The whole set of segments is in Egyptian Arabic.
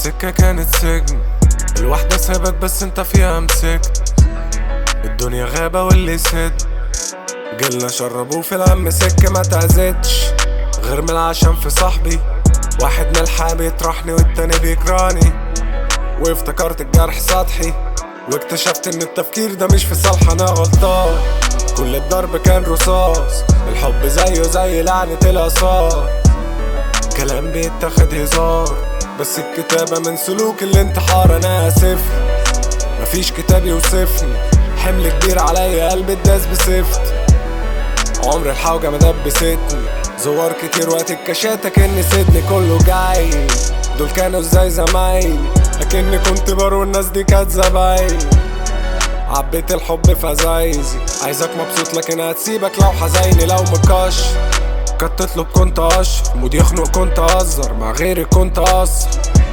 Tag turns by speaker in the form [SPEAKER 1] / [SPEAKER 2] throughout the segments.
[SPEAKER 1] السكة كانت سجن الواحدة سابك بس انت فيها مسكت الدنيا غابة واللي سد جيلنا شربوه في الهم سكة ما تعزتش غير من العشم في صاحبي واحد من الحام يطرحني والتاني بيكرهني وافتكرت الجرح سطحي واكتشفت ان التفكير ده مش في صالح انا غلطان كل الضرب كان رصاص الحب زيه زي لعنة الآثار كلام بيتاخد هزار بس الكتابة من سلوك الانتحار انا اسف مفيش كتاب يوصفني حمل كبير عليا قلبي اتداس بسفت عمر الحوجة ما دبستني زوار كتير وقت الكاشاتة كأني سيدني كله جاي دول كانوا ازاي زمايلي لكني كنت برو الناس دي كانت زبايلي عبيت الحب في ازايزي عايزك مبسوط لكن هتسيبك لو حزيني لو مكش كنت تطلب كنت اشر مود يخنق كنت اهزر مع غيري كنت اقصر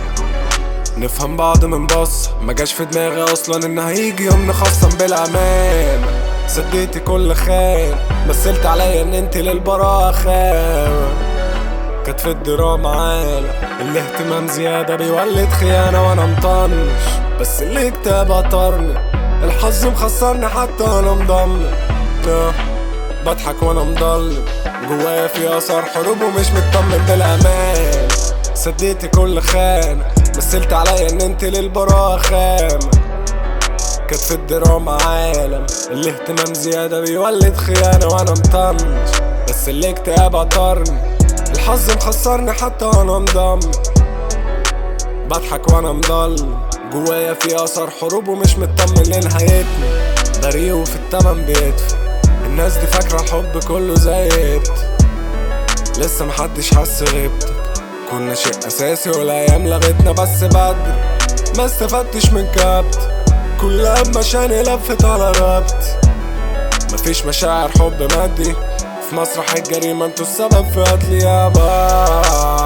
[SPEAKER 1] نفهم بعض من بص ما جاش في دماغي اصلا ان هيجي يوم نخصم بالامان سديتي كل خان مثلت عليا ان انت للبراءة خان كانت في الدراما عالة الاهتمام زيادة بيولد خيانة وانا مطنش بس اللي كتاب قطرني الحظ مخسرني حتى وانا مضمن آه، بضحك وانا مضلم جوايا في اثار حروب ومش مطمن بالامان سديتي كل خانة مثلت عليا ان انت للبراءة خامة كانت في الدراما عالم الاهتمام زيادة بيولد خيانة وانا مطنش بس الاكتئاب قطرني الحظ مخسرني حتى وانا مضمن بضحك وانا مضل جوايا في اثر حروب ومش مطمن لنهايتنا بريء وفي التمن بيدفي الناس دي فاكرة الحب كله زي قبط لسه محدش حس غيبتك كنا شيء اساسي والايام لغتنا بس بدري ما استفدتش من كبت كلها بمشاني لفت على رقبتي مفيش مشاعر حب مادي في مسرح الجريمة انتوا السبب في قتلي يابا